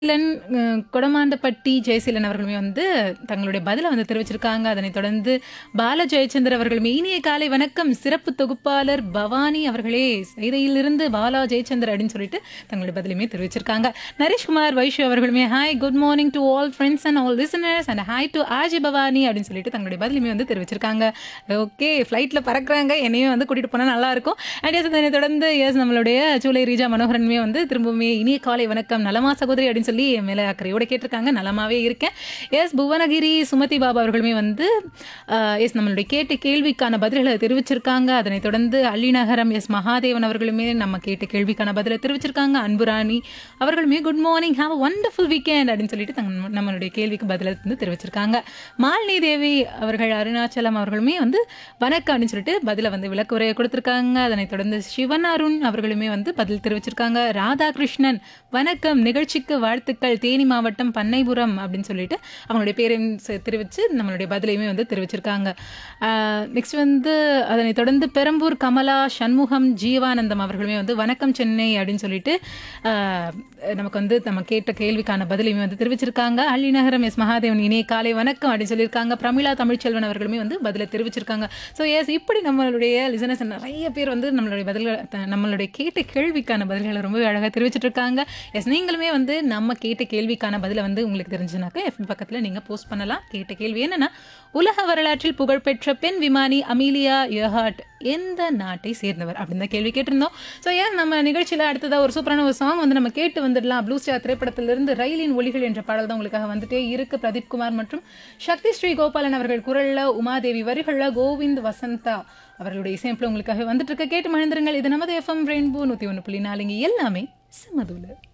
ஜெயசீலன் அ கொடமாண்டப்பட்டி ஜெயசீலன் அவர்களுமே வந்து தங்களுடைய பதில வந்து தெரிவிச்சிருக்காங்க. அதனைத் தொடர்ந்து பால ஜெயச்சந்திரன் அவர்களுமே இனிய காலை வணக்கம் சிறப்பு தொகுப்பாளர் பவானி அவர்களே செய்தியிலிருந்து பாலா ஜெயச்சந்திரன் அப்படின்னு சொல்லிட்டு தங்களுடைய பதிலுமே தெரிவிச்சிருக்காங்க. நரேஷ்குமார் வைஷு அவர்களுமே hi good morning to all friends and all listeners and hi to Aaji Bhavani அப்படின்னு சொல்லிட்டு தங்களுடைய பதிலுமே வந்து தெரிவிச்சிருக்காங்க. ஓகே ஃப்ளைட்டில் பறக்குறாங்க என்னையும் வந்து கூட்டிட்டு போனால் நல்லா இருக்கும் அண்ட் எஸ் அதனை தொடர்ந்து எஸ் நம்மளுடைய சூலை ரீஜா மனோகரனுமே வந்து திரும்பவுமே இனிய காலை வணக்கம் நலமா சகோதரி அப்படின்னு சொல்லி என் மேலே அக்கறையோட கேட்டிருக்காங்க நலமாவே இருக்கேன் எஸ் புவனகிரி சுமதி பாபா அவர்களுமே வந்து எஸ் நம்மளுடைய கேட்ட கேள்விக்கான பதில்களை தெரிவிச்சிருக்காங்க அதனைத் தொடர்ந்து அள்ளிநகரம் எஸ் மகாதேவன் அவர்களுமே நம்ம கேட்ட கேள்விக்கான பதிலை தெரிவிச்சிருக்காங்க அன்புராணி அவர்களுமே good morning have wonderful weekend அப்படின்னு சொல்லிட்டு தங்க- நம்மளுடைய கேள்விக்கு பதிலை வந்து தெரிவிச்சிருக்காங்க மாலினி தேவி அவர்கள் அருணாச்சலம் அவர்களுமே வந்து வணக்கம் அப்படின்னு சொல்லிட்டு பதிலை வந்து விளக்குறையை கொடுத்திருக்காங்க அதனைத் தொடர்ந்து சிவன் அருண் அவர்களுமே வந்து பதில் தெரிவிச்சிருக்காங்க ராதாகிருஷ்ணன் வணக்கம் நிகழ்ச்சிக்கு வாழ்த்துக்கள் தேனி மாவட்டம் பண்ணைபுரம் அப்படின்னு சொல்லிட்டு அவங்களுடைய பேரையும் செ- தெரிவித்து நம்மளுடைய பதிலையுமே வந்து தெரிவிச்சிருக்காங்க நெக்ஸ்ட் வந்து அதனைத் தொடர்ந்து பெரம்பூர் கமலா சண்முகம் ஜீவானந்தம் அவர்களுமே வந்து வணக்கம் சென்னை அப்படின்னு சொல்லிட்டு ஆஹ், நமக்கு வந்து நம்ம கேட்ட கேள்விக்கான பதிலையுமே வந்து தெரிவிச்சிருக்காங்க அள்ளிநகரம் எஸ் மகாதேவன் இணைய காலை வணக்கம் அப்படின்னு சொல்லியிருக்காங்க பிரமிளா தமிழ்ச்செல்வன் அவர்களுமே வந்து பதிலை தெரிவிச்சிருக்காங்க ஸோ எஸ் இப்படி நம்மளுடைய லிசனர்ஸ் நிறைய பேர் வந்து நம்மளுடைய பதில்கள் த- நம்மளுடைய கேட்ட கேள்விக்கான பதில்களை ரொம்பவே அழகாக தெரிவிச்சிட்டு இருக்காங்க எஸ் நீங்களுமே வந்து நம்ம கேட்ட கேள்விக்கான பதிலை வந்து உங்களுக்கு தெரிஞ்சுனாக்கா எஃபி பக்கத்தில் நீங்கள் போஸ்ட் பண்ணலாம் கேட்ட கேள்வி என்னன்னா உலக வரலாற்றில் புகழ்பெற்ற பெண் விமானி அமீலியா யஹாட் எந்த நாட்டை சேர்ந்தவர் அப்படின்னு தான் கேள்வி கேட்டிருந்தோம் ஸோ ஏன் நம்ம நிகழ்ச்சியில் அடுத்ததாக ஒரு சூப்பரான ஒரு சாங் வந்து நம்ம கேட்டு வந்துடலாம் ப்ளூ ஸ்டார் திரைப்படத்திலிருந்து ரயிலின் ஒளிகள் என்ற பாடல் தான் உங்களுக்காக வந்துட்டே இருக்கு பிரதீப் குமார் மற்றும் சக்தி ஸ்ரீ கோபாலன் அவர்கள் குரல்ல உமாதேவி வரிகள்ல கோவிந்த் வசந்தா அவர்களுடைய இசையமைப்பில் உங்களுக்காக வந்துட்டு இருக்க கேட்டு மகிழ்ந்துருங்கள் இது நமது எஃப்எம் ரெயின்போ நூற்றி ஒன்று புள்ளி நாலுங்க எல்லாமே சமதூல